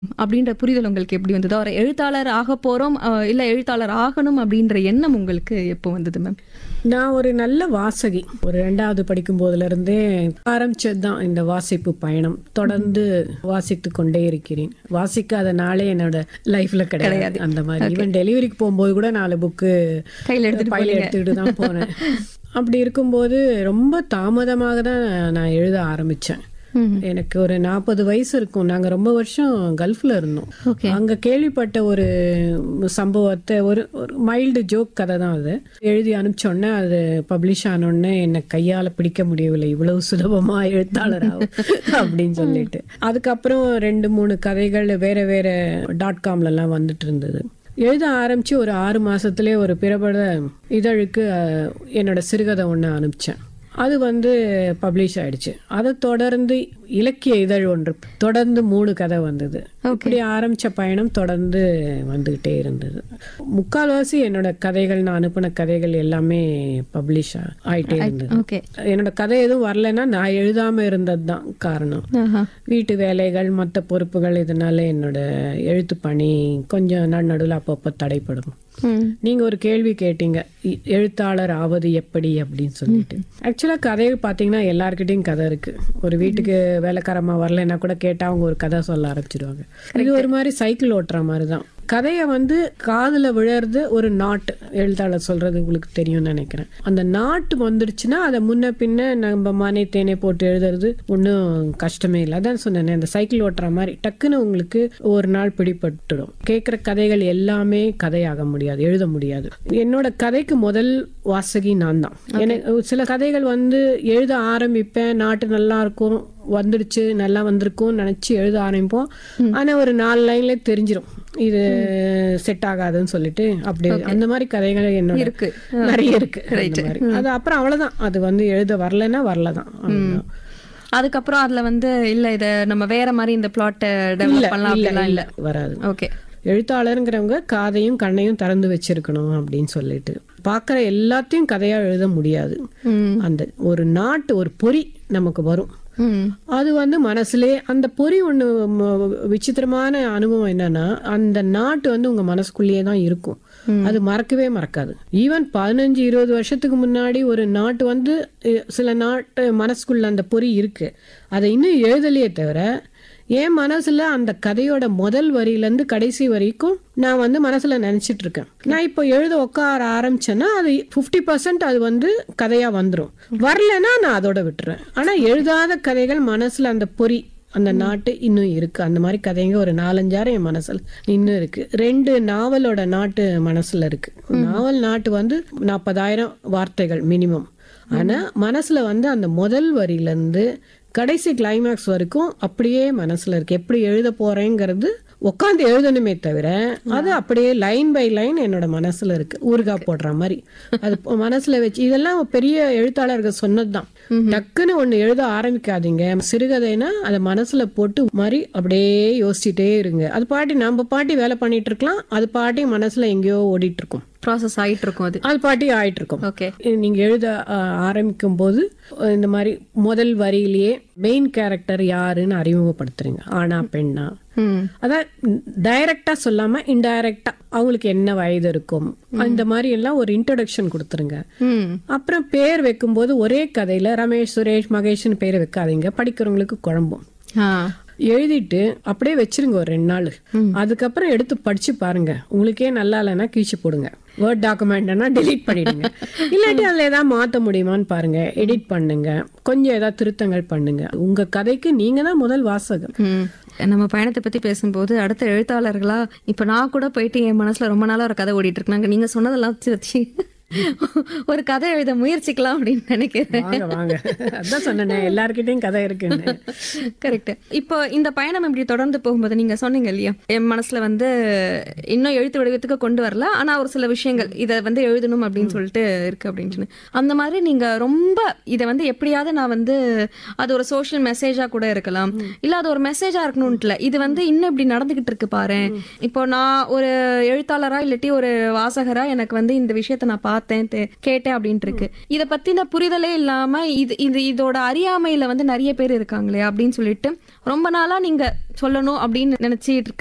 அப்படின்ற புரிதல் உங்களுக்கு எப்படி வந்தது ஒரு எழுத்தாளர் ஆக போறோம் அஹ், இல்ல எழுத்தாளர் ஆகணும் அப்படின்ற எண்ணம் உங்களுக்கு எப்போ வந்தது மேம் நான் ஒரு நல்ல வாசகி ஒரு ரெண்டாவது படிக்கும் போதுல இருந்தே ஆரம்பிச்சது தான் இந்த வாசிப்பு பயணம் தொடர்ந்து வாசித்து கொண்டே இருக்கிறேன் வாசிக்காத நாளே என்னோட லைஃப்ல கிடையாது அந்த மாதிரி ஈவன் டெலிவரிக்கு போகும்போது கூட நாலு புக்கு கையில எடுத்துட்டு பையில எடுத்துக்கிட்டு தான் போனேன் அப்படி இருக்கும்போது ரொம்ப தாமதமாக தான் நான் எழுத ஆரம்பிச்சேன் ம். எனக்கு ஒரு நாற்பது வயசு இருக்கும் நாங்க ரொம்ப வருஷம் கல்ஃப்ல இருந்தோம் ஓகே அங்க கேள்விப்பட்ட ஒரு சம்பவத்தை ஒரு ஒரு மைல்டு ஜோக் கதை தான் அது எழுதி அனுப்பிச்சோடனே அது பப்ளிஷ் ஆனோடனே என்னை கையால பிடிக்க முடியவில்லை இவ்வளவு சுலபமா எழுத்தாளர் ஆகும் அப்படின்னு சொல்லிட்டு அதுக்கப்புறம் ரெண்டு மூணு கதைகள் வேற வேற டாட் காம்ல எல்லாம் வந்துட்டு இருந்தது எழுத ஆரம்பிச்சு ஒரு ஆறு மாசத்துலயே ஒரு பிரபல இதழுக்கு அஹ், என்னோட சிறுகதை ஒன்று அனுப்பிச்சேன் அது வந்து பப்ளிஷ் ஆயிடுச்சு அதை தொடர்ந்து இலக்கிய இதழ் ஒன்று தொடர்ந்து மூணு கதை வந்தது இப்படி ஆரம்பிச்ச பயணம் தொடர்ந்து வந்துகிட்டே இருந்தது முக்கால்வாசி என்னோட கதைகள் நான் அனுப்பின கதைகள் எல்லாமே பப்ளிஷ் ஆயிட்டே இருந்தது ஓகே என்னோட கதை எதுவும் வரலைன்னா நான் எழுதாம இருந்தது தான் காரணம் ஆஹா வீட்டு வேலைகள் மற்ற பொறுப்புகள் இதனால என்னோட எழுத்து பணி கொஞ்சம் நடுவில் அப்பப்போ தடைப்படும் ம். நீங்க ஒரு கேள்வி கேட்டீங்க இ- எழுத்தாளர் ஆவது எப்படி அப்படின்னு சொல்லிட்டு ஆக்சுவலா கதைகள் பாத்தீங்கன்னா எல்லார்கிட்டயும் கதை இருக்கு ஒரு வீட்டுக்கு வேலைக்காரமா வரலைன்னா கூட கேட்டா அவங்க ஒரு கதை சொல்ல ஆரம்பிச்சிடுவாங்க இது ஒரு மாதிரி சைக்கிள் ஓட்டுற மாதிரி தான் கதையை வந்து காதுல விழறது ஒரு நாட்டு எழுத்தாளர் சொல்றது உங்களுக்கு தெரியும்னு நினைக்கிறேன் அந்த நாட்டு வந்துடுச்சுன்னா அதை முன்ன பின்ன நம்ம மனை தேனை போட்டு எழுதுறது ஒன்றும் கஷ்டமே இல்லை அதான் சொன்னேனே அந்த சைக்கிள் ஓட்டுற மாதிரி டக்குன்னு உங்களுக்கு ஒரு நாள் பிடிபட்டுடும் கேட்குற கதைகள் எல்லாமே கதையாக முடியாது எழுத முடியாது என்னோட கதைக்கு முதல் வாசகி நான் தான் எனக்கு சில கதைகள் வந்து எழுத ஆரம்பிப்பேன் நாட்டு நல்லா இருக்கும் வந்துடுச்சு நல்லா வந்திருக்கும் நினைச்சு எழுத ஆரம்பிப்போம் ஆனா ஒரு நாலு லைன்ல தெரிஞ்சிரும் இது செட் ஆகாதுன்னு சொல்லிட்டு அப்படி அந்த மாதிரி கதைகள் என்னோட இருக்கு. நிறைய இருக்கு அந்த மாதிரி. அது அப்புறம் அவ்வளவுதான் அது வந்து எழுத வரலைன்னா வரலதான் அவ்வளவுதான். அதுக்கப்புறம் அதுல வந்து இல்ல இத நம்ம வேற மாதிரி இந்த பிளாட் இல்ல டெவலப் பண்ணலாம் இல்ல அப்படிலாம் இல்ல இல்ல வராது ஓகே எழுத்தாளருங்கிறவங்க காதையும் கண்ணையும் திறந்து வச்சிருக்கணும் அப்படின்னு சொல்லிட்டு பார்க்குற எல்லாத்தையும் கதையா எழுத முடியாது ம் அந்த ஒரு நாட்டு ஒரு பொறி நமக்கு வரும் ம் அது வந்து மனசுலே அந்த பொறி ஒண்ணு ம- விசித்திரமான அனுபவம் என்னன்னா அந்த நாட்டு வந்து உங்க மனசுக்குள்ளேயே தான் இருக்கும் அது மறக்கவே மறக்காது ஈவன் பதினஞ்சு இருபது வருஷத்துக்கு முன்னாடி ஒரு நாட்டு வந்து அஹ், சில நாட்டு மனசுக்குள்ள அந்த பொறி இருக்கு அதை இன்னும் எழுதலையே தவிர என் மனசுல அந்த கதையோட முதல் வரியில இருந்து கடைசி வரைக்கும் நான் வந்து மனசுல நினைச்சிட்டு இருக்கேன் நான் இப்போ எழுத உட்கார ஆரம்பிச்சேன்னா அது 50% பர்சன்ட் அது வந்து கதையா வந்துரும் வரலைன்னா நான் அதோட விட்டுறேன் ஆனா எழுதாத கதைகள் மனசுல அந்த பொறி அந்த நாட்டு இன்னும் இருக்கு அந்த மாதிரி கதைங்க ஒரு நாலஞ்சாயிரம் என் மனசுல இன்னும் இருக்கு ரெண்டு நாவலோட நாட்டு மனசுல இருக்கு நாவல் நாட்டு வந்து நாற்பதாயிரம் வார்த்தைகள் மினிமம் ஆனா மனசுல வந்து அந்த முதல் வரியில இருந்து கடைசி கிளைமேக்ஸ் வரைக்கும் அப்படியே மனசுல இருக்கு எப்படி எழுத போறேங்கிறது உட்காந்து எழுதணுமே தவிர அது அப்படியே லைன் பை லைன் என்னோட மனசுல இருக்கு ஊறுகாய் போடுற மாதிரி அது பொ- மனசுல வச்சு இதெல்லாம் பெரிய எழுத்தாளர்கள் சொன்னதுதான் டக்குன்னு ஒண்ணு எழுத ஆரம்பிக்காதீங்க சிறுகதைனா அதை மனசுல போட்டு மாதிரி அப்படியே யோசிச்சுட்டே இருங்க அது பாட்டி நம்ம பாட்டி வேலை பண்ணிட்டு இருக்கலாம் அது பாட்டி மனசுல எங்கேயோ ஓடிட்டு இருக்கும் ப்ராசஸ் ஆயிட்டு இருக்கும் அது அது பாட்டி ஆயிட்டு இருக்கும் ஓகே நீங்க எழுத அஹ், ஆரம்பிக்கும் போது அஹ், இந்த மாதிரி முதல் வரியிலேயே மெயின் கேரக்டர் யாருன்னு அறிமுகப்படுத்துறீங்க ஆணா பெண்ணா ம் அதான் டைரக்டா சொல்லாம இன்டைரக்டா அவங்களுக்கு என்ன வயது இருக்கும் அந்த மாதிரி எல்லாம் ஒரு இன்ட்ரடக்ஷன் கொடுத்துருங்க ம் அப்புறம் பேர் வைக்கும்போது ஒரே கதையில ரமேஷ் சுரேஷ் மகேஷ்னு பேர் வைக்காதீங்க படிக்கிறவங்களுக்கு குழம்பும் ஆ எழுதிட்டு அப்படியே வச்சிருங்க ஒரு ரெண்டு நாள் அதுக்கப்புறம் எடுத்து படிச்சு பாருங்க உங்களுக்கே நல்லா இல்லைன்னா கீழ்ச்சி போடுங்க வேர்ட் டாக்குமெண்ட்னா delete பண்ணிடுங்க இல்லாட்டி அதில் ஏதாவது மாற்ற முடியுமான்னு பாருங்க எடிட் பண்ணுங்க கொஞ்சம் ஏதாவது திருத்தங்கள் பண்ணுங்க உங்க கதைக்கு நீங்க தான் முதல் வாசகம் ம். நம்ம பயணத்தை பத்தி பேசும்போது அடுத்த எழுத்தாளர்களா இப்ப நான் கூட போயிட்டு என் மனசுல ரொம்ப நாளா ஒரு கதை ஓடிட்டு இருக்கு நாங்க நீங்க சொன்னதெல்லாம் வச்சு வச்சு ஒரு கதை எழுத முயற்சிக்கலாம் அப்படின்னு நினைக்கிறேன் வாங்க வாங்க அதான் சொன்னேனே எல்லார்கிட்டயும் கதை இருக்குன்னு கரெக்ட் இப்போ இந்த பயணம் இப்படி தொடர்ந்து போகும்போது நீங்க சொன்னீங்க இல்லையா என் மனசுல வந்து இன்னும் எழுத்து வடிவத்துக்கு கொண்டு வரல ஆனா ஒரு சில விஷயங்கள் இதை வந்து எழுதணும் அப்படின்னு சொல்லிட்டு இருக்கு அப்படின்னு சொல்லி அந்த மாதிரி நீங்க ரொம்ப இதை வந்து எப்படியாவது நான் வந்து அது ஒரு சோஷியல் மெசேஜா கூட இருக்கலாம் இல்ல அது ஒரு மெசேஜா இருக்கணும்னு இல்ல இது வந்து இன்னும் இப்படி நடந்துகிட்டு இருக்கு பாரு இப்போ நான் ஒரு எழுத்தாளரா இல்லாட்டி ஒரு வாசகரா எனக்கு வந்து இந்த விஷயத்த நான் பார்த்தேன் பார்த்தேன் தே- கேட்டேன் அப்படின்ட்டு இருக்கு இத பத்தின புரிதலே இல்லாம இது இது இதோட அறியாமையில வந்து நிறைய பேர் இருக்காங்களே அப்படின்னு சொல்லிட்டு ரொம்ப நாளா நீங்க சொல்லணும் அப்படின்னு நினைச்சிட்டு இருக்க